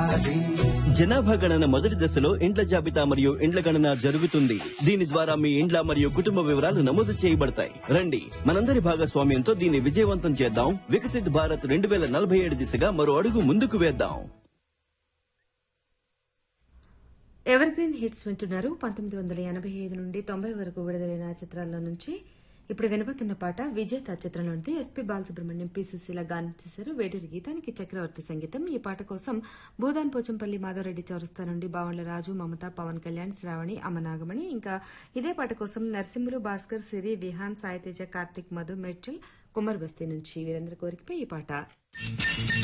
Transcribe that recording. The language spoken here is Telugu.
జనాభా గణన మొదటి దశలో ఇండ్ల జాబితా మరియు ఇండ్ల గణన జరుగుతుంది దీని ద్వారా మీ ఇండ్ల మరియు కుటుంబ వివరాలు నమోదు చేయబడతాయి రండి మనందరి భాగస్వామ్యంతో దీన్ని విజయవంతం చేద్దాం వికసిత్ భారత్ రెండు వేల నలభై ఏడు దిశగా మరో అడుగు ముందుకు వేద్దాం ఎవర్ గ్రీన్ హిట్స్ వింటున్నారు పంతొమ్మిది వందల ఎనభై ఐదు నుండి తొంభై వరకు విడుదలైన చిత్రాల్లో నుంచి ఇప్పుడు వినబోతున్న పాట విజేత చిత్రంలోనిది ఎస్పీ బాలసుబ్రహ్మణ్యం పి సుశీల గానం చేశారు వేటూరి గీతానికి చక్రవర్తి సంగీతం ఈ పాట కోసం భూదాన్ పోచంపల్లి మాధవరెడ్డి చౌరస్తా నుండి బావళ్ల రాజు మమత పవన్ కళ్యాణ్ శ్రావణి అమనాగమణి ఇంకా ఇదే పాట కోసం నరసింహులు భాస్కర్ సిరి విహాన్ సాయితేజ కార్తిక్ మధు మెడ్చల్ కుమార్ బస్తీ నుంచి వీరందరి కోరికపై ఈ పాట